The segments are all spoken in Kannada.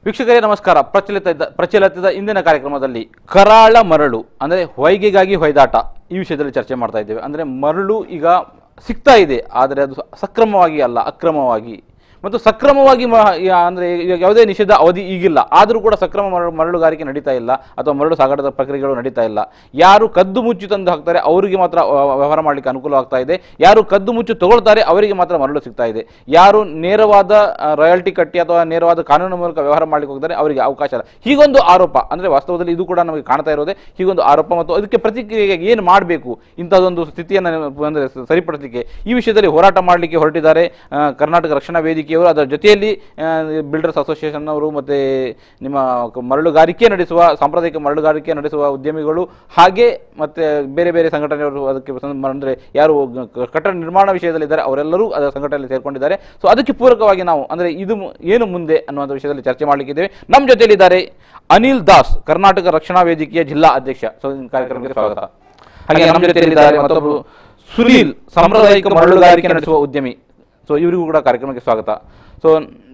ವೀಕ್ಷಕರೇ ನಮಸ್ಕಾರ ಪ್ರಚಲಿತ ಇದ್ದ- ಪ್ರಚಲಿತದ ಇಂದಿನ ಕಾರ್ಯಕ್ರಮದಲ್ಲಿ ಕರಾಳ ಮರಳು ಅಂದರೆ ಹೊಯ್ಗೆಗಾಗಿ ಹೊಯ್ದಾಟ ಈ ವಿಷಯದಲ್ಲಿ ಚರ್ಚೆ ಮಾಡ್ತಾ ಇದ್ದೇವೆ ಅಂದರೆ ಮರಳು ಈಗ ಸಿಗ್ತಾ ಇದೆ ಆದರೆ ಅದು ಸಕ್ರಮವಾಗಿ ಅಲ್ಲ ಅಕ್ರಮವಾಗಿ ಮತ್ತು ಸಕ್ರಮವಾಗಿ ಮ ಯಾ- ಅಂದ್ರೆ ಈಗ ಯಾವುದೇ ನಿಷೇಧ ಅವಧಿ ಈಗಿಲ್ಲ ಆದರೂ ಕೂಡ ಸಕ್ರಮ ಮರಳು ಮರಳುಗಾರಿಕೆ ನಡೀತಾ ಇಲ್ಲ ಅಥವಾ ಮರಳು ಸಾಗಾಟದ ಪ್ರಕ್ರಿಯೆಗಳು ನಡೀತಾ ಇಲ್ಲ ಯಾರು ಕದ್ದು ಮುಚ್ಚಿ ತಂದು ಹಾಕ್ತಾರೆ ಅವರಿಗೆ ಮಾತ್ರ ವ- ವ್ಯವಹಾರ ಮಾಡಲಿಕ್ಕೆ ಅನುಕೂಲ ಆಗ್ತಾ ಇದೆ ಯಾರು ಕದ್ದು ಮುಚ್ಚಿ ತಗೊಳ್ತಾರೆ ಅವರಿಗೆ ಮಾತ್ರ ಮರಳು ಸಿಗ್ತಾ ಇದೆ ಯಾರು ನೇರವಾದ ರಾಯಲ್ಟಿ ಕಟ್ಟಿ ಅಥವಾ ನೇರವಾದ ಕಾನೂನು ಮೂಲಕ ವ್ಯವಹಾರ ಮಾಡಲಿಕ್ಕೆ ಹೋಗ್ತಾರೆ ಅವರಿಗೆ ಅವಕಾಶ ಇಲ್ಲ ಹೀಗೊಂದು ಆರೋಪ ಅಂದರೆ ವಾಸ್ತವದಲ್ಲಿ ಇದು ಕೂಡ ನಮಗೆ ಕಾಣ್ತಾ ಇರೋದೇ ಹೀಗೊಂದು ಆರೋಪ ಮತ್ತು ಅದಕ್ಕೆ ಪ್ರತಿಕ್ರಿಯೆಗೆ ಏನು ಮಾಡಬೇಕು ಇಂಥದ್ದೊಂದು ಸ್ಥಿತಿಯನ್ನು ಅಂದರೆ ಸರಿಪಡಿಸಲಿಕ್ಕೆ ಈ ವಿಷಯದಲ್ಲಿ ಹೋರಾಟ ಮಾಡಲಿಕ್ಕೆ ಹೊರಟಿದ್ದಾರೆ ಆ, ಕರ್ನಾಟಕ ರಕ್ಷಣಾ ವೇದಿಕೆಯವರು ಅದರ ಜೊತೆಯಲ್ಲಿ ಬಿಲ್ಡರ್ಸ್ ಅಸೋಸಿಯೇಷನ್ ಅವರು ಮತ್ತು ನಿಮ್ಮ ಕ- ಮರಳುಗಾರಿಕೆ ನಡೆಸುವ ಸಾಂಪ್ರದಾಯಿಕ ಮರಳುಗಾರಿಕೆ ನಡೆಸುವ ಉದ್ಯಮಿಗಳು ಹಾಗೆ ಮತ್ತು ಬೇರೆ ಬೇರೆ ಸಂಘಟನೆಯವರು ಅದಕ್ಕೆ ಸಂಬಂಧ- ಅಂದರೆ ಯಾರು ಗ- ಕಟ್ಟಡ ನಿರ್ಮಾಣ ವಿಷಯದಲ್ಲಿ ಇದ್ದಾರೆ ಅವರೆಲ್ಲರೂ ಅದರ ಸಂಘಟನೆಯಲ್ಲಿ ಸೇರ್ಕೊಂಡಿದ್ದಾರೆ ಸೊ ಅದಕ್ಕೆ ಪೂರಕವಾಗಿ ನಾವು ಅಂದರೆ ಇದು ಮು- ಏನು ಮುಂದೆ ಅನ್ನುವಂಥ ವಿಷಯದಲ್ಲಿ ಚರ್ಚೆ ಮಾಡಲಿಕ್ಕಿದ್ದೇವೆ ನಮ್ಮ ಜೊತೆಯಲ್ಲಿದ್ದಾರೆ ಅನಿಲ್ ದಾಸ್ ಕರ್ನಾಟಕ ರಕ್ಷಣಾ ವೇದಿಕೆಯ ಜಿಲ್ಲಾ ಅಧ್ಯಕ್ಷ ಸೊ ಈ ಕಾರ್ಯಕ್ರಮಕ್ಕೆ ಸ್ವಾಗತ ಹಾಗೆ ನಮ್ಮ ಜೊತೆಯಲ್ಲಿದ್ದಾರೆ ಮತ್ತೊಬ್ಬರು ಸುನೀಲ್ ಸಾಂಪ್ರದಾಯಿಕ ಮರಳುಗಾರಿಕೆ ನಡೆಸುವ ಉದ್ಯಮಿ ಸೊ ಇವರಿಗೂ ಕೂಡ ಕಾರ್ಯಕ್ರಮಕ್ಕೆ ಸ್ವಾಗತ ಸೊ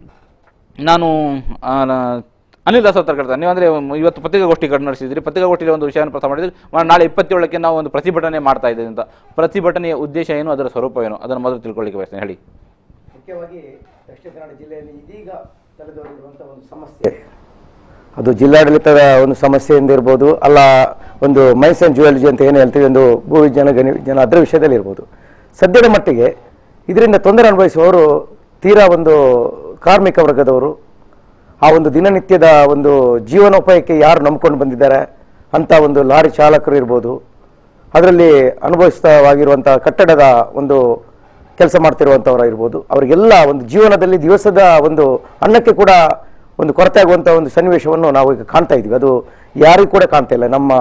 ನಾನು ಆ, ನ- ಅನಿಲ್ ದಾಸ್ ಹತ್ರ ಕೇಳ್ತೇನೆ ನೀವು ಅಂದರೆ ಇವತ್ತು ಪತ್ರಿಕಾಗೋಷ್ಠಿ ಕಡೆ ನಡೆಸಿದ್ರಿ ಪತ್ರಿಕಾಗೋಷ್ಠಿಯಲ್ಲಿ ಒಂದು ವಿಷಯವನ್ನು ಪ್ರಸ್ತಾಪ ಮಾಡಿದ್ರಿ ಮ- ನಾಳೆ ಇಪ್ಪತ್ತೇಳಕ್ಕೆ ನಾವು ಒಂದು ಪ್ರತಿಭಟನೆ ಮಾಡ್ತಾ ಇದ್ದೇವೆ ಅಂತ ಪ್ರತಿಭಟನೆಯ ಉದ್ದೇಶ ಏನು ಅದರ ಸ್ವರೂಪ ಏನು ಅದನ್ನು ಮೊದಲು ತಿಳ್ಕೊಳ್ಳಿಕ್ಕೆ ಬಯಸ್ತೇನೆ ಹೇಳಿ ಮುಖ್ಯವಾಗಿ ದಕ್ಷಿಣ ಕನ್ನಡ ಜಿಲ್ಲೆಯಲ್ಲಿ ಇದೀಗ ತಲೆದೋರಿರುವಂತಹ ಒಂದು ಸಮಸ್ಯೆ ಅದು ಜಿಲ್ಲಾಡಳಿತದ ಒಂದು ಸಮಸ್ಯೆಯಿಂದ ಇರ್ಬೋದು ಅಲ್ಲ ಒಂದು ಮೈನ್ಸ್ ಅಂಡ್ ಜುವೆಲಜಿ ಅಂತ ಏನು ಹೇಳ್ತೀವಿ ಒಂದು ಭೂ ವಿಜ್ಞಾನ ಗಣಿ ವಿಜ್ಞಾನ ಅದರ ವಿಷಯದಲ್ಲಿ ಇರ್ಬೋದು ಸದ್ಯದ ಮಟ್ಟಿಗೆ ಇದರಿಂದ ತೊಂದರೆ ಅನುಭವಿಸುವವರು ತೀರಾ ಒಂದು ಕಾರ್ಮಿಕ ವರ್ಗದವರು ಆ ಒಂದು ದಿನನಿತ್ಯದ ಒಂದು ಜೀವನೋಪಾಯಕ್ಕೆ ಯಾರು ನಂಬ್ಕೊಂಡು ಬಂದಿದ್ದಾರೆ ಅಂತ ಒಂದು ಲಾರಿ ಚಾಲಕರು ಇರ್ಬೋದು ಅದರಲ್ಲಿ ಅನುಭವಿಸ್ತವಾಗಿರುವಂಥ ಕಟ್ಟಡದ ಒಂದು ಕೆಲಸ ಮಾಡ್ತಿರುವಂಥವ್ರು ಇರ್ಬೋದು ಅವರಿಗೆಲ್ಲ ಒಂದು ಜೀವನದಲ್ಲಿ ದಿವಸದ ಒಂದು ಅನ್ನಕ್ಕೆ ಕೂಡ ಒಂದು ಕೊರತೆ ಆಗುವಂಥ ಒಂದು ಸನ್ನಿವೇಶವನ್ನು ನಾವು ಈಗ ಕಾಣ್ತಾ ಇದ್ದೀವಿ ಅದು ಯಾರಿಗೂ ಕೂಡ ಕಾಣ್ತಾ ಇಲ್ಲ ನಮ್ಮ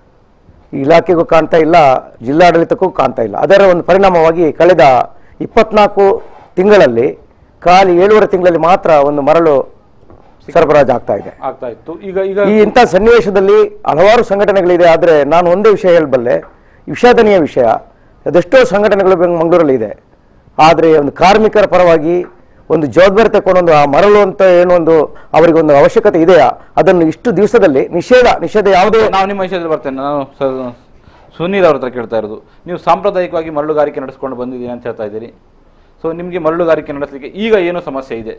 ಇಲಾಖೆಗೂ ಕಾಣ್ತಾ ಇಲ್ಲ ಜಿಲ್ಲಾಡಳಿತಕ್ಕೂ ಕಾಣ್ತಾ ಇಲ್ಲ ಅದರ ಒಂದು ಪರಿಣಾಮವಾಗಿ ಕಳೆದ ಇಪ್ಪತ್ನಾಲ್ಕು ತಿಂಗಳಲ್ಲಿ ಖಾಲಿ ಏಳುವರೆ ತಿಂಗಳಲ್ಲಿ ಮಾತ್ರ ಒಂದು ಮರಳು ಸರಬರಾಜು ಆಗ್ತಾ ಇದೆ ಆಗ್ತಾ ಇತ್ತು ಈಗ ಈಗ ಈ ಇಂಥ ಸನ್ನಿವೇಶದಲ್ಲಿ ಹಲವಾರು ಸಂಘಟನೆಗಳಿದೆ ಆದರೆ ನಾನು ಒಂದೇ ವಿಷಯ ಹೇಳಬಲ್ಲೆ ವಿಷಾದನೀಯ ವಿಷಯ ಅದೆಷ್ಟೋ ಸಂಘಟನೆಗಳು ಬೆಂಗ್- ಮಂಗಳೂರಲ್ಲಿ ಇದೆ ಆದರೆ ಒಂದು ಕಾರ್ಮಿಕರ ಪರವಾಗಿ ಒಂದು ಜವಾಬ್ದಾರಿ ತಗೊಂಡೊಂದು ಆ ಮರಳು ಅಂತ ಏನೋ ಒಂದು ಅವರಿಗೊಂದು ಅವಶ್ಯಕತೆ ಇದೆಯಾ ಅದನ್ನು ಇಷ್ಟು ದಿವಸದಲ್ಲಿ ನಿಷೇಧ ನಿಷೇಧ ಯಾವುದೇ ನಾವು ನಿಮ್ಮ ವಿಷಯದಲ್ಲಿ ಬರ್ತೇನೆ ನಾನು ಸ- ಸುನೀಲ್ ಅವ್ರ ಹತ್ರ ಕೇಳ್ತಾ ಇರೋದು ನೀವು ಸಾಂಪ್ರದಾಯಿಕವಾಗಿ ಮರಳುಗಾರಿಕೆ ನಡೆಸ್ಕೊಂಡು ಬಂದಿದ್ದೀನಿ ಅಂತ ಹೇಳ್ತಾ ಇದ್ದೀರಿ ಸೊ ನಿಮಗೆ ಮರಳುಗಾರಿಕೆ ನಡೆಸಲಿಕ್ಕೆ ಈಗ ಏನು ಸಮಸ್ಯೆ ಇದೆ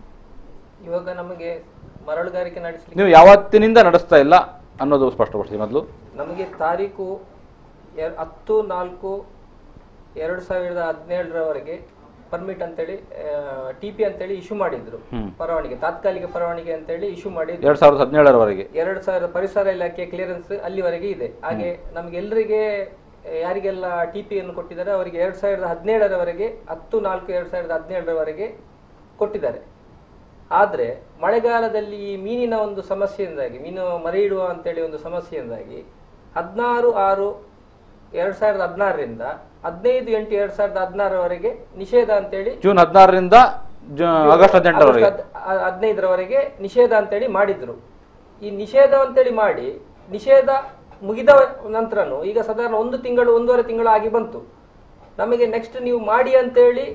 ಇವಾಗ ನಮಗೆ ಮರಳುಗಾರಿಕೆ ನಡೆಸಲಿಕ್ಕೆ ನೀವು ಯಾವತ್ತಿನಿಂದ ನಡೆಸ್ತಾ ಇಲ್ಲ ಅನ್ನೋದು ಸ್ಪಷ್ಟಪಡಿಸಿ ಮೊದಲು ನಮಗೆ ತಾರೀಕು ಎರ್- ಹತ್ತು ನಾಲ್ಕು ಎರಡು ಸಾವಿರದ ಹದಿನೇಳರವರೆಗೆ ಪರ್ಮಿಟ್ ಅಂತೇಳಿ ಟಿ ಪಿ ಅಂತೇಳಿ ಇಶ್ಯೂ ಮಾಡಿದ್ರು ಹ್ಮ್. ಪರವಾನಿಗೆ ತಾತ್ಕಾಲಿಕ ಪರವಾನಿಗೆ ಅಂತೇಳಿ ಇಶ್ಯೂ ಮಾಡಿದ್ರು ಎರಡ್ ಸಾವಿರದ ಹದಿನೇಳರವರೆಗೆ ಎರಡು ಸಾವಿರ ಪರಿಸರ ಇಲಾಖೆ ಕ್ಲಿಯರೆನ್ಸ್ ಅಲ್ಲಿವರೆಗೆ ಇದೆ ಹಾಗೆ ನಮ್ಗೆಲ್ಲರಿಗೆ ಯಾರಿಗೆಲ್ಲ ಟಿ ಪಿ ಅನ್ನು ಕೊಟ್ಟಿದ್ದಾರೆ ಅವರಿಗೆ ಎರಡ್ ಸಾವಿರದ ಹದಿನೇಳರವರೆಗೆ ಹತ್ತು ನಾಲ್ಕು ಎರಡ್ ಸಾವಿರದ ಹದಿನೇಳರವರೆಗೆ ಕೊಟ್ಟಿದ್ದಾರೆ ಆದ್ರೆ ಮಳೆಗಾಲದಲ್ಲಿ ಈ ಮೀನಿನ ಒಂದು ಸಮಸ್ಯೆಯಿಂದಾಗಿ ಮೀನು ಮರಿ ಇಡುವ ಅಂತೇಳಿ ಒಂದು ಸಮಸ್ಯೆಯಿಂದಾಗಿ ಹದಿನಾರು ಆರು ಎರಡ್ ಸಾವಿರದ ಹದಿನಾರರಿಂದ ಹದಿನೈದು ಎಂಟು ಎರಡ್ ಸಾವಿರದ ಹದಿನಾರವರೆಗೆ ನಿಷೇಧ ಅಂತೇಳಿ ಜೂನ್ ಹದಿನಾರರಿಂದ ಆಗಸ್ಟ್ ಹದಿನೆಂಟರವರೆಗೆ ಆಗಸ್ಟ್ ಹದ್- ಹದಿನೈದರವರೆಗೆ ನಿಷೇಧ ಅಂತೇಳಿ ಮಾಡಿದ್ರು ಈ ನಿಷೇಧ ಅಂತೇಳಿ ಮಾಡಿ ನಿಷೇಧ ಮುಗಿದ ನಂತರನು ಈಗ ಸಾಧಾರಣ ಒಂದು ತಿಂಗಳು ಒಂದೂವರೆ ತಿಂಗಳು ಆಗಿ ಬಂತು ನಮಗೆ ನೆಕ್ಸ್ಟ್ ನೀವು ಮಾಡಿ ಅಂತೇಳಿ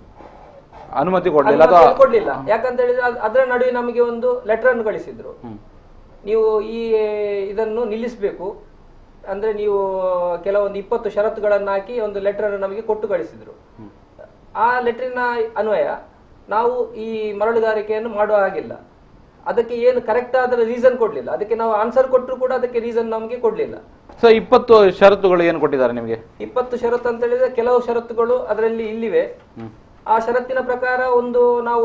ಅನುಮತಿ ಕೊಡಲಿಲ್ಲ ಅಥವಾ ಅನುಮತಿ ಕೊಡ್ಲಿಲ್ಲ ಯಾಕಂತ ಹೇಳಿದ್ರೆ ಅದ್- ಅದರ ನಡುವೆ ನಮಗೆ ಒಂದು ಲೆಟರ್ ಅನ್ನು ಕಳಿಸಿದ್ರು ನೀವು ಈ ಇದನ್ನು ನಿಲ್ಲಿಸಬೇಕು ಅಂದ್ರೆ ನೀವು ಕೆಲವೊಂದು ಇಪ್ಪತ್ತು ಷರತ್ತುಗಳನ್ನು ಹಾಕಿ ಒಂದು ಲೆಟರ್ ಅನ್ನು ನಮಗೆ ಕೊಟ್ಟು ಕಳಿಸಿದ್ರು ಆ ಲೆಟರಿನ ಅನ್ವಯ ನಾವು ಈ ಮರಳುಗಾರಿಕೆಯನ್ನು ಮಾಡುವ ಹಾಗಿಲ್ಲ ಅದಕ್ಕೆ ಏನು ಕರೆಕ್ಟ್ ಆದ ರೀಸನ್ ಕೊಡ್ಲಿಲ್ಲ ಅದಕ್ಕೆ ನಾವು ಆನ್ಸರ್ ಕೊಟ್ಟರು ಕೂಡ ಅದಕ್ಕೆ ರೀಸನ್ ನಮಗೆ ಕೊಡ್ಲಿಲ್ಲ ಸೊ ಇಪ್ಪತ್ತು ಷರತ್ತುಗಳು ಏನು ಕೊಟ್ಟಿದ್ದಾರೆ ನಿಮಗೆ ಇಪ್ಪತ್ತು ಷರತ್ತು ಅಂತ ಹೇಳಿದ್ರೆ ಕೆಲವು ಷರತ್ತುಗಳು ಅದರಲ್ಲಿ ಇಲ್ಲಿವೆ ಆ ಷರತ್ತಿನ ಪ್ರಕಾರ ಒಂದು ನಾವು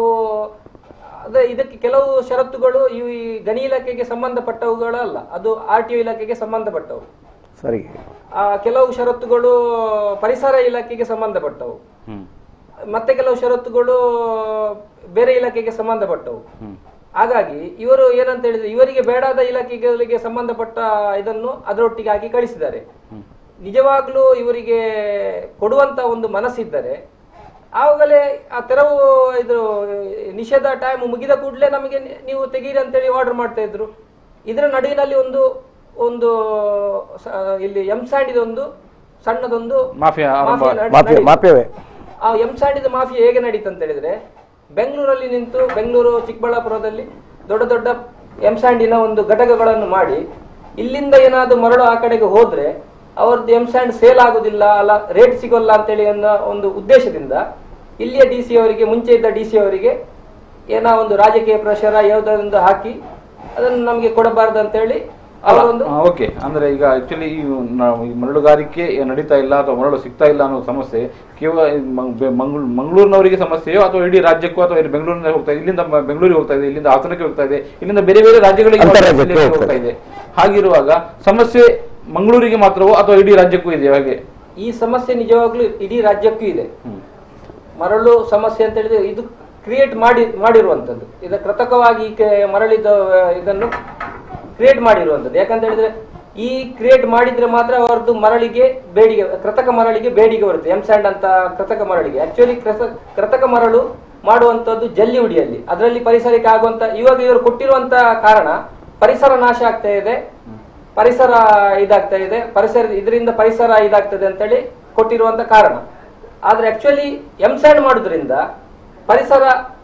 ಅದೇ ಇದಕ್ಕೆ ಕೆಲವು ಷರತ್ತುಗಳು ಈ ಗಣಿ ಇಲಾಖೆಗೆ ಸಂಬಂಧಪಟ್ಟವುಗಳು ಅಲ್ಲ ಅದು ಆರ್ ಟಿ ಇಲಾಖೆಗೆ ಸಂಬಂಧಪಟ್ಟವು ಸರಿ ಆ ಕೆಲವು ಷರತ್ತುಗಳು ಪರಿಸರ ಇಲಾಖೆಗೆ ಸಂಬಂಧಪಟ್ಟವು ಹ್ಮ್ ಮತ್ತೆ ಕೆಲವು ಷರತ್ತುಗಳು ಬೇರೆ ಇಲಾಖೆಗೆ ಸಂಬಂಧಪಟ್ಟವು ಹಾಗಾಗಿ ಇವರು ಏನಂತ ಹೇಳಿದ್ರೆ ಇವರಿಗೆ ಬೇಡಾದ ಇಲಾಖೆಗಳಿಗೆ ಸಂಬಂಧಪಟ್ಟ ಇದನ್ನು ಅದರೊಟ್ಟಿಗೆ ಹಾಕಿ ಕಳಿಸಿದ್ದಾರೆ ನಿಜವಾಗ್ಲೂ ಇವರಿಗೆ ಕೊಡುವಂತ ಒಂದು ಮನಸ್ಸಿದ್ದರೆ ಆವಾಗಲೇ ಆ ತೆರವು ಇದು ನಿಷೇಧ ಟೈಮ್ ಮುಗಿದ ಕೂಡಲೇ ನಮಗೆ ನಿ- ನೀವು ತೆಗೀರಿ ಅಂತೇಳಿ ಆರ್ಡರ್ ಮಾಡ್ತಾ ಇದ್ರು ಇದರ ನಡುವಿನಲ್ಲಿ ಒಂದು ಒಂದು ಸ- ಇಲ್ಲಿ ಎಂಸ್ಯಾಂಡ್ ಒಂದು ಸಣ್ಣದೊಂದು ಮಾಫಿಯಾ ಆರಂಭ ಮಾಫಿಯಾ ನಡ್- ಮಾಫಿಯಾ ನಡೀತು. ಮಾಫಿಯಾವೇ ಆ ಎಂಸಾಂಡಿದ ಮಾಫಿಯಾ ಹೇಗೆ ನಡೀತು ಅಂತ ಹೇಳಿದ್ರೆ ಬೆಂಗಳೂರಲ್ಲಿ ನಿಂತು ಬೆಂಗಳೂರು ಚಿಕ್ಕಬಳ್ಳಾಪುರದಲ್ಲಿ ದೊಡ್ಡ ದೊಡ್ಡ ಎಂಸ್ಯಾಂಡಿನ ಒಂದು ಘಟಕಗಳನ್ನು ಮಾಡಿ ಇಲ್ಲಿಂದ ಏನಾದ್ರು ಮರಳು ಆ ಕಡೆಗೆ ಹೋದ್ರೆ ಅವ್ರದ್ದು ಎಂಸ್ಯಾಂಡ್ ಸೇಲ್ ಆಗುದಿಲ್ಲ ಅಲ್ಲ ರೇಟ್ ಸಿಗೋಲ್ಲ ಅಂತೇಳಿ ಅನ್ನೋ ಒಂದು ಉದ್ದೇಶದಿಂದ ಇಲ್ಲಿಯ ಡಿ ಸಿ ಅವರಿಗೆ ಮುಂಚೆ ಇದ್ದ ಡಿ ಸಿ ಅವರಿಗೆ ಏನೋ ಒಂದು ರಾಜಕೀಯ ಪ್ರೆಷರ ಯಾವುದರಿಂದ ಹಾಕಿ ಅದನ್ನು ನಮಗೆ ಕೊಡಬಾರ್ದು ಅಂತೇಳಿ ಅವರೊಂದು ಓಕೆ ಅಂದ್ರೆ ಈಗ ಆಕ್ಚುಲಿ ಈ ನಾವು ಈ ಮರಳುಗಾರಿಕೆ ನಡೀತಾ ಇಲ್ಲ ಅಥವಾ ಮರಳು ಸಿಗ್ತಾ ಇಲ್ಲ ಅನ್ನೋ ಸಮಸ್ಯೆ ಕೇವಲ ಈ ಮಂಗ್- ಬೆ- ಮಂಗಳೂರು ಮಂಗಳೂರಿನವರಿಗೆ ಸಮಸ್ಯೆಯೋ ಅಥವಾ ಇಡೀ ರಾಜ್ಯಕ್ಕೂ ಅಥವಾ ಇಲ್ಲಿ ಬೆಂಗಳೂರಿನ ಹೋಗ್ತಾ ಇದೆ ಇಲ್ಲಿಂದ ಮ- ಬೆಂಗಳೂರಿಗೆ ಹೋಗ್ತಾ ಇದೆ ಇಲ್ಲಿಂದ ಹಾಸನಕ್ಕೆ ಹೋಗ್ತಾ ಇದೆ ಇಲ್ಲಿಂದ ಬೇರೆ ಬೇರೆ ರಾಜ್ಯಗಳಿಗೆ ಅಂತರ್ರಾಜ್ಯಕ್ಕೆ ಜಿಲ್ಲೆಗಳಿಗೆ ಹೋಗ್ತಾ ಹೋಗ್ತಾ ಇದೆ ಹಾಗಿರುವಾಗ ಸಮಸ್ಯೆ ಮಂಗಳೂರಿಗೆ ಮಾತ್ರವೋ ಅಥವಾ ಇಡೀ ರಾಜ್ಯಕ್ಕೂ ಇದೆ ಹಾಗೆ ಈ ಸಮಸ್ಯೆ ನಿಜವಾಗ್ಲೂ ಇಡೀ ರಾಜ್ಯಕ್ಕೂ ಇದೆ ಹ್ಮ್. ಮರಳು ಸಮಸ್ಯೆ ಅಂತ ಹೇಳಿದ್ರೆ ಇದು ಕ್ರಿಯೇಟ್ ಮಾಡಿ ಮಾಡಿರುವಂಥದ್ದು ಇದು ಕೃತಕವಾಗಿ ಈ ಕೆ- ಮರಳಿದ ಇದನ್ನು ಕ್ರಿಯೇಟ್ ಮಾಡಿರುವಂಥದ್ದು ಯಾಕಂತ ಹೇಳಿದ್ರೆ ಈ ಕ್ರಿಯೇಟ್ ಮಾಡಿದ್ರೆ ಮಾತ್ರ ಅವರದ್ದು ಮರಳಿಗೆ ಬೇಡಿಗೆ ಕೃತಕ ಮರಳಿಗೆ ಬೇಡಿಗೆ ಬರುತ್ತೆ ಎಂ ಸ್ಯಾಂಡ್ ಅಂತ ಕೃತಕ ಮರಳಿಗೆ ಆಕ್ಚುಲಿ ಕೃತಕ ಮರಳು ಮಾಡುವಂತದ್ದು ಜಲ್ಲಿ ಹುಡಿಯಲ್ಲಿ ಅದರಲ್ಲಿ ಪರಿಸರಕ್ಕೆ ಆಗುವಂತ ಇವಾಗ ಇವರು ಕೊಟ್ಟಿರುವಂತ ಕಾರಣ ಪರಿಸರ ನಾಶ ಆಗ್ತಾ ಇದೆ ಪರಿಸರ ಇದಾಗ್ತಾ ಇದೆ ಪರಿಸರ ಇದರಿಂದ ಪರಿಸರ ಇದಾಗ್ತದೆ ಅಂತೇಳಿ ಕೊಟ್ಟಿರುವಂತ ಕಾರಣ ಆದ್ರೆ ಆಕ್ಚುಲಿ ಎಂಸ್ಯಾಂಡ್ ಮಾಡೋದ್ರಿಂದ ಪರಿಸರ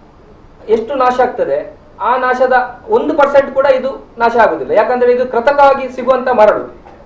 ಎಷ್ಟು ನಾಶ ಆಗ್ತದೆ ಆ ನಾಶದ ಒಂದು ಪರ್ಸೆಂಟ್ ಕೂಡ ಇದು ನಾಶ ಆಗುದಿಲ್ಲ ಯಾಕಂದ್ರೆ ಇದು ಕೃತಕವಾಗಿ ಸಿಗುವಂತ ಮರಳು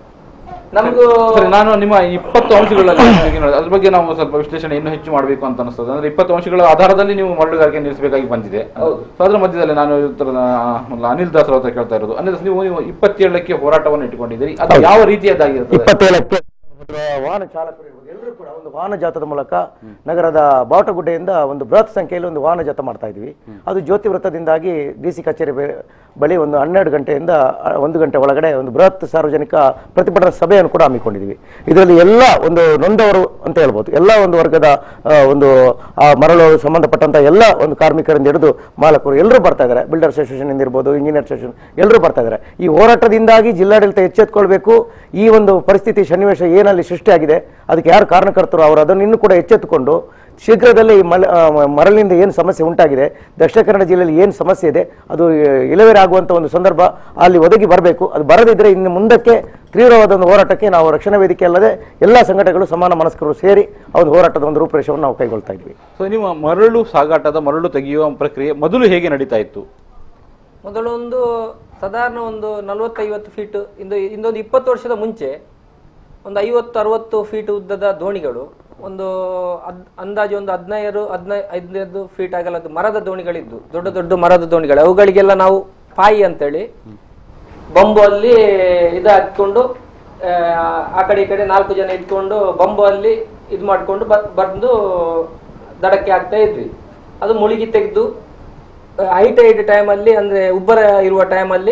ನಮಗೂ ಸರಿ ನಾನು ನಿಮ್ಮ ಇಪ್ಪತ್ತು ಅಂಶಗಳಲ್ಲಿ ನಿಮಗೆ ನೋಡಿ, ಅದ್ರ ಬಗ್ಗೆ ನಾವು ಸ್ವಲ್ಪ ವಿಶ್ಲೇಷಣೆ ಇನ್ನೂ ಹೆಚ್ಚು ಮಾಡಬೇಕು ಅಂತ ಅನಿಸ್ತದೆ ಅಂದ್ರೆ ಇಪ್ಪತ್ತು ಅಂಶಗಳ ಆಧಾರದಲ್ಲಿ ನೀವು ಮರಳುಗಾರಿಕೆ ನಿಲ್ಲಿಸಬೇಕಾಗಿ ಬಂದಿದೆ ಹೌದು. ಸೊ ಅದ್ರ ಮಧ್ಯದಲ್ಲಿ ನಾನು ಇವ್ರ ಹತ್ರ ಅನಿಲ್ ದಾಸ್ ಹತ್ರ ಕೇಳ್ತಾ ಇರೋದು ಅನಿಲ್ ದಾಸ್, ನೀವು ನೀವು ಇಪ್ಪತ್ತೇಳಕ್ಕೆ ಹೋರಾಟವನ್ನು ಇಟ್ಟುಕೊಂಡಿದ್ದೀರಿ ಅದು ಹೌದು. ಯಾವ ರೀತಿಯದ್ದಾಗಿರ್ತದೆ ಇಪ್ಪತ್ತೇಳಕ್ಕೆ ವಾಹನ ಚಾಲಕರು ಇರ್ಬೋದು ಎಲ್ಲರೂ ಕೂಡ ಒಂದು ವಾಹನ ಜಾಥದ ಮೂಲಕ ನಗರದ ಬಾವಟಗುಡ್ಡೆಯಿಂದ ಒಂದು ಬೃಹತ್ ಸಂಖ್ಯೆಯಲ್ಲಿ ಒಂದು ವಾಹನ ಜಾಥಾ ಮಾಡ್ತಾ ಇದ್ವಿ ಅದು ಜ್ಯೋತಿ ವೃತ್ತದಿಂದಾಗಿ ಡಿ ಸಿ ಕಚೇರಿ ಬೆ- ಬಳಿ ಒಂದು ಹನ್ನೆರಡು ಗಂಟೆಯಿಂದ ಆ, ಒಂದು ಗಂಟೆ ಒಳಗಡೆ ಒಂದು ಬೃಹತ್ ಸಾರ್ವಜನಿಕ ಪ್ರತಿಭಟನಾ ಸಭೆಯನ್ನು ಕೂಡ ಹಮ್ಮಿಕೊಂಡಿದ್ವಿ ಇದರಲ್ಲಿ ಎಲ್ಲ ಒಂದು ನೊಂದವರು ಅಂತ ಹೇಳ್ಬೋದು ಎಲ್ಲ ಒಂದು ವರ್ಗದ ಆ, ಒಂದು ಆ ಮರಳು ಸಂಬಂಧಪಟ್ಟಂತ ಎಲ್ಲ ಒಂದು ಕಾರ್ಮಿಕರಿಂದ ಹಿಡಿದು ಮಾಲಕರು ಎಲ್ಲರೂ ಬರ್ತಾ ಇದ್ದಾರೆ ಬಿಲ್ಡರ್ ಅಸೋಸಿಯೇಷನ್ ಇಂದ ಇರ್ಬೋದು ಇಂಜಿನಿಯರ್ ಅಸೋಸಿಯೇಷನ್ ಎಲ್ಲರೂ ಬರ್ತಾ ಇದ್ದಾರೆ ಈ ಹೋರಾಟದಿಂದಾಗಿ ಜಿಲ್ಲಾಡಳಿತ ಎಚ್ಚೆತ್ತುಕೊಳ್ಬೇಕು ಈ ಒಂದು ಪರಿಸ್ಥಿತಿ ಸನ್ನಿವೇಶ ಏನಲ್ಲಿ ಸೃಷ್ಟಿಯಾಗಿದೆ ಅದಕ್ಕೆ ಯಾರು ಕಾರಣಕರ್ತರು ಅವರು ಅದನ್ನು ಇನ್ನೂ ಕೂಡ ಎಚ್ಚೆತ್ತುಕೊಂಡು ಶೀಘ್ರದಲ್ಲೇ ಈ ಮಲ ಆ, ಮ- ಮರಳಿನಿಂದ ಏನು ಸಮಸ್ಯೆ ಉಂಟಾಗಿದೆ ದಕ್ಷಿಣ ಕನ್ನಡ ಜಿಲ್ಲೆಯಲ್ಲಿ ಏನು ಸಮಸ್ಯೆ ಇದೆ ಅದು ಇಲೆವೇರ್ ಆಗುವಂಥ ಒಂದು ಸಂದರ್ಭ ಅಲ್ಲಿ ಒದಗಿ ಬರಬೇಕು ಅದು ಬರದಿದ್ದರೆ ಇನ್ನು ಮುಂದಕ್ಕೆ ತೀವ್ರವಾದ ಒಂದು ಹೋರಾಟಕ್ಕೆ ನಾವು ರಕ್ಷಣಾ ವೇದಿಕೆ ಅಲ್ಲದೆ ಎಲ್ಲ ಸಂಘಟನೆಗಳು ಸಮಾನ ಮನಸ್ಕರು ಸೇರಿ ಆ ಒಂದು ಹೋರಾಟದ ಒಂದು ರೂಪರೇಷವನ್ನು ನಾವು ಕೈಗೊಳ್ತಾ ಇದ್ವಿ ಸೊ ನಿಮ್ಮ ಮರಳು ಸಾಗಾಟದ ಮರಳು ತೆಗೆಯುವ ಪ್ರಕ್ರಿಯೆ ಮೊದಲು ಹೇಗೆ ನಡೀತಾ ಇತ್ತು ಮೊದಲು ಒಂದು ಸಾಧಾರಣ ಒಂದು ನಲವತ್ತೈವತ್ತು ಫೀಟ್ ಇಂದು ಇಂದೊಂದು ಇಪ್ಪತ್ತು ವರ್ಷದ ಮುಂಚೆ ಒಂದು ಐವತ್ತು ಅರವತ್ತು ಫೀಟ್ ಉದ್ದದ ದೋಣಿಗಳು ಒಂದು ಅದ್ ಅಂದಾಜು ಒಂದು ಹದಿನೈದು ಹದಿನೈ ಹದಿನೈದು ಫೀಟ್ ಅಗಲದ ಮರದ ದೋಣಿಗಳಿದ್ದು ದೊಡ್ಡ ದೊಡ್ಡ ಮರದ ದೋಣಿಗಳು ಅವುಗಳಿಗೆಲ್ಲ ನಾವು ಪಾಯಿ ಅಂತೇಳಿ ಬಂಬು ಅಲ್ಲಿ ಇದು ಹಾಕ್ಕೊಂಡು ಆ, ಆ ಕಡೆ ಈ ಕಡೆ ನಾಲ್ಕು ಜನ ಇಟ್ಕೊಂಡು ಬಂಬು ಅಲ್ಲಿ ಇದು ಮಾಡ್ಕೊಂಡು ಬ- ಬಂದು ದಡಕ್ಕೆ ಹಾಕ್ತಾ ಇದ್ವಿ ಅದು ಮುಳುಗಿ ತೆಗೆದು ಹೈಟೈಡ್ ಟೈಮಲ್ಲಿ ಅಂದ್ರೆ ಉಬ್ಬರ ಇರುವ ಟೈಮಲ್ಲಿ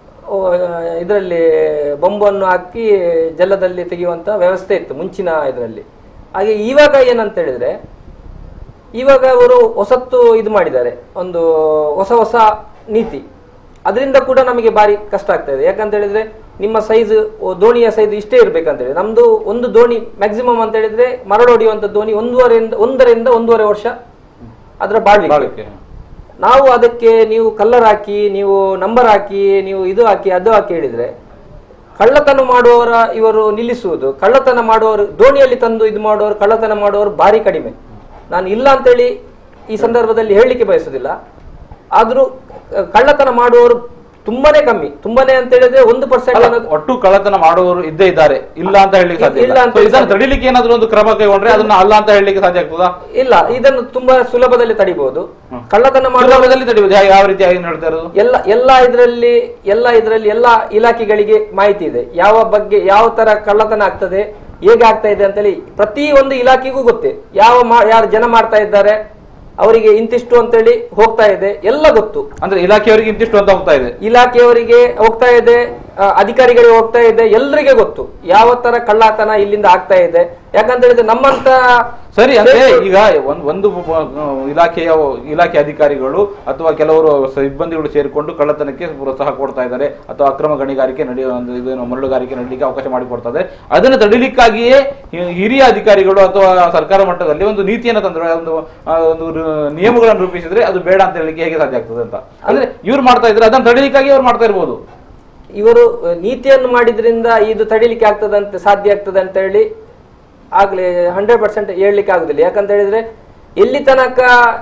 ಇದರಲ್ಲಿ ಬೊಂಬನ್ನು ಹಾಕಿ ಜಲದಲ್ಲಿ ತೆಗೆಯುವಂತ ವ್ಯವಸ್ಥೆ ಇತ್ತು ಮುಂಚಿನ ಇದರಲ್ಲಿ ಹಾಗೆ ಇವಾಗ ಏನಂತ ಹೇಳಿದ್ರೆ ಇವಾಗ ಅವರು ಹೊಸತ್ತು ಇದು ಮಾಡಿದ್ದಾರೆ ಒಂದು ಹೊಸ ಹೊಸ ನೀತಿ ಅದರಿಂದ ಕೂಡ ನಮಗೆ ಬಾರಿ ಕಷ್ಟ ಆಗ್ತಾ ಇದೆ ಯಾಕಂತ ಹೇಳಿದ್ರೆ ನಿಮ್ಮ ಸೈಜ್ ದೋಣಿಯ ಸೈಜ್ ಇಷ್ಟೇ ಇರ್ಬೇಕಂತ ಹೇಳಿ ನಮ್ದು ಒಂದು ದೋಣಿ ಮ್ಯಾಕ್ಸಿಮಮ್ ಅಂತ ಹೇಳಿದ್ರೆ ಮರಳು ಹೊಡೆಯುವಂತ ದೋಣಿ ಒಂದೂವರೆಯಿಂದ ಒಂದರಿಂದ ಒಂದೂವರೆ ವರ್ಷ ಅದರ ಬಾಳ್ವಿಕೆ ಬಾಳಿಕೆ ನಾವು ಅದಕ್ಕೆ ನೀವು ಕಲ್ಲರ್ ಹಾಕಿ ನೀವು ನಂಬರ್ ಹಾಕಿ ನೀವು ಇದು ಹಾಕಿ ಅದು ಹಾಕಿ ಹೇಳಿದ್ರೆ ಕಳ್ಳತನ ಮಾಡುವವರ ಇವರು ನಿಲ್ಲಿಸುವುದು ಕಳ್ಳತನ ಮಾಡುವವರು ದೋಣಿಯಲ್ಲಿ ತಂದು ಇದು ಮಾಡುವವರು ಕಳ್ಳತನ ಮಾಡುವವರು ಭಾರಿ ಕಡಿಮೆ ನಾನು ಇಲ್ಲ ಅಂತೇಳಿ ಈ ಸಂದರ್ಭದಲ್ಲಿ ಹೇಳಲಿಕ್ಕೆ ಬಯಸುದಿಲ್ಲ ಆದ್ರೂ ಅಹ್, ಕಳ್ಳತನ ಮಾಡುವವರು ತುಂಬಾನೇ ಕಮ್ಮಿ ತುಂಬಾನೇ ಅಂತ ಹೇಳಿದ್ರೆ ಒಂದು ಪರ್ಸೆಂಟ್ ಅಲ್ಲ, ಅನ್ನೋದು ಒಟ್ಟು ಕಳ್ಳತನ ಮಾಡುವವರು ಇದ್ದೇ ಇದ್ದಾರೆ ಇಲ್ಲ ಅಂತ ಹೇಳಲಿಕ್ಕೆ ಸಾಧ್ಯ ಇಲ್ಲ ಇಲ್ಲ ಅಂತ So, ಇದನ್ನ ಸಾಧ್ಯ. ತಡಿಲಿಕ್ಕೆ ಏನಾದ್ರು ಒಂದು ಕ್ರಮ ಕೈಗೊಂಡ್ರೆ ಅದನ್ನ ಅಲ್ಲ ಅಂತ ಹೇಳಲಿಕ್ಕೆ ಸಾಧ್ಯ ಆಗ್ತದಾ ಇಲ್ಲ ಇದನ್ನು ತುಂಬಾ ಸುಲಭದಲ್ಲಿ ತಡಿಬಹುದು ಕಳ್ಳತನ ಮಾಡುವ ಸುಲಭದಲ್ಲಿ ತಡೆಯುವುದು ಯಾವ- ಯಾವ ರೀತಿಯಾಗಿ ಹೇಳ್ತಾ ಇರೋದು ಎಲ್ಲ ಎಲ್ಲ ಇದರಲ್ಲಿ ಎಲ್ಲ ಇದರಲ್ಲಿ ಎಲ್ಲ ಇಲಾಖೆಗಳಿಗೆ ಮಾಹಿತಿ ಇದೆ ಯಾವ ಬಗ್ಗೆ ಯಾವ ತರ ಕಳ್ಳತನ ಆಗ್ತದೆ ಹೇಗೆ ಆಗ್ತಾ ಇದೆ ಅಂತೇಳಿ ಪ್ರತಿ ಒಂದು ಇಲಾಖೆಗೂ ಗೊತ್ತೇ ಯಾವ ಮಾ- ಯಾರು ಜನ ಮಾಡ್ತಾ ಇದ್ದಾರೆ ಅವರಿಗೆ ಇಂತಿಷ್ಟು ಅಂತೇಳಿ ಹೋಗ್ತಾ ಇದೆ ಎಲ್ಲ ಗೊತ್ತು ಅಂದ್ರೆ ಇಲಾಖೆಯವರಿಗೆ ಇಂತಿಷ್ಟು ಅಂತ ಹೋಗ್ತಾ ಇದೆ ಇಲಾಖೆಯವರಿಗೆ ಹೋಗ್ತಾ ಇದೆ ಆ, ಅಧಿಕಾರಿಗಳಿಗೆ ಹೋಗ್ತಾ ಇದೆ ಎಲ್ಲರಿಗೆ ಗೊತ್ತು ಯಾವ ತರ ಕಳ್ಳತನ ಇಲ್ಲಿಂದ ಆಗ್ತಾ ಇದೆ ಯಾಕಂತ ಹೇಳಿದ್ರೆ ನಮ್ಮಂತ ಸರಿ ಅಂದ್ರೆ ಈಗ ಒಂದ್ ಒಂದು ಬ- ಇಲಾಖೆಯ ಇಲಾಖೆ ಅಧಿಕಾರಿಗಳು ಅಥವಾ ಕೆಲವರು ಸಿಬ್ಬಂದಿಗಳು ಸೇರಿಕೊಂಡು ಕಳ್ಳತನಕ್ಕೆ ಪ್ರೋತ್ಸಾಹ ಕೊಡ್ತಾ ಇದ್ದಾರೆ ಅಥವಾ ಅಕ್ರಮ ಗಣಿಗಾರಿಕೆ ನಡೆಯುವ ಒಂದು ಇದೇನು ಮರಳುಗಾರಿಕೆ ನಡೀಲಿಕ್ಕೆ ಅವಕಾಶ ಮಾಡಿಕೊಡ್ತಾ ಅದನ್ನು ತಡಿಲಿಕ್ಕಾಗಿಯೇ ಹಿ- ಹಿರಿಯ ಅಧಿಕಾರಿಗಳು ಅಥವಾ ಸರ್ಕಾರ ಮಟ್ಟದಲ್ಲಿ ಒಂದು ನೀತಿಯನ್ನು ತಂದ್ರೆ ಒಂದು ಆ, ಒಂದು ರು- ನಿಯಮಗಳನ್ನು ರೂಪಿಸಿದ್ರೆ ಅದು ಬೇಡ ಅಂತ ಹೇಳಲಿಕ್ಕೆ ಹೇಗೆ ಸಾಧ್ಯ ಆಗ್ತದೆ ಅಂತ ಅಂದ್ರೆ ಇವ್ರು ಮಾಡ್ತಾ ಇದ್ರೆ ಅದನ್ನು ತಡಿಲಿಕ್ಕಾಗಿ ಅವ್ರು ಮಾಡ್ತಾ ಇರ್ಬೋದು ಇವರು ಅಹ್, ನೀತಿಯನ್ನು ಮಾಡಿದ್ರಿಂದ ಇದು ತಡಿಲಿಕ್ಕೆ ಆಗ್ತದಂತೆ ಸಾಧ್ಯ ಆಗ್ತದೆ ಅಂತ ಹೇಳಿ ಆಗ್ಲೇ ಹಂಡ್ರೆಡ್ ಪರ್ಸೆಂಟ್ ಹೇಳಲಿಕ್ಕೆ ಆಗುದಿಲ್ಲ ಯಾಕಂತ ಹೇಳಿದ್ರೆ ಎಲ್ಲಿ ತನಕ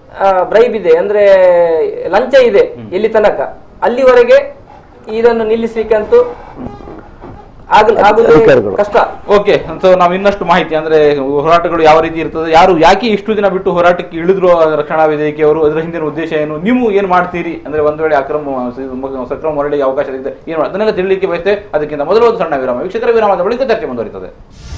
ಬ್ರೈಬ್ ಇದೆ ಅಂದ್ರೆ ಲಂಚ ಇದೆ ಇಲ್ಲಿ ತನಕ ಅಲ್ಲಿವರೆಗೆ ಇದನ್ನು ನಿಲ್ಲಿಸ್ಲಿಕ್ಕೆ ಅಂತೂ ಆಗಲ್ ಆಗುದು ಅಧಿಕಾರಿಗಳು. ಕಷ್ಟ ಓಕೆ ಸೊ ನಾವು ಇನ್ನಷ್ಟು ಮಾಹಿತಿ ಅಂದ್ರೆ ಹೋರಾಟಗಳು ಯಾವ ರೀತಿ ಇರ್ತದೆ ಯಾರು ಯಾಕೆ ಇಷ್ಟು ದಿನ ಬಿಟ್ಟು ಹೋರಾಟಕ್ಕೆ ಇಳಿದ್ರು ರಕ್ಷಣಾ ವೇದಿಕೆಯವರು ಅದರ ಹಿಂದಿನ ಉದ್ದೇಶ ಏನು ನೀವು ಏನ್ ಮಾಡ್ತೀರಿ ಅಂದ್ರೆ ಒಂದ್ ವೇಳೆ ಅಕ್ರಮ ಸಕ್ರಮ ಮರಳಿಗೆ ಅವಕಾಶ ಇದೆ ಏನು ಅದನ್ನೆಲ್ಲ ತಿಳಿಲಿಕ್ಕೆ ಬಯಸ್ತೇವೆ ಅದಕ್ಕಿಂತ ಮೊದಲು ಒಂದು ಸಣ್ಣ ವಿರಾಮ ವೀಕ್ಷಕರ ವಿರಾಮದ ಬಳಿಕ ಚರ್ಚೆ ಮುಂದುವರಿತದೆ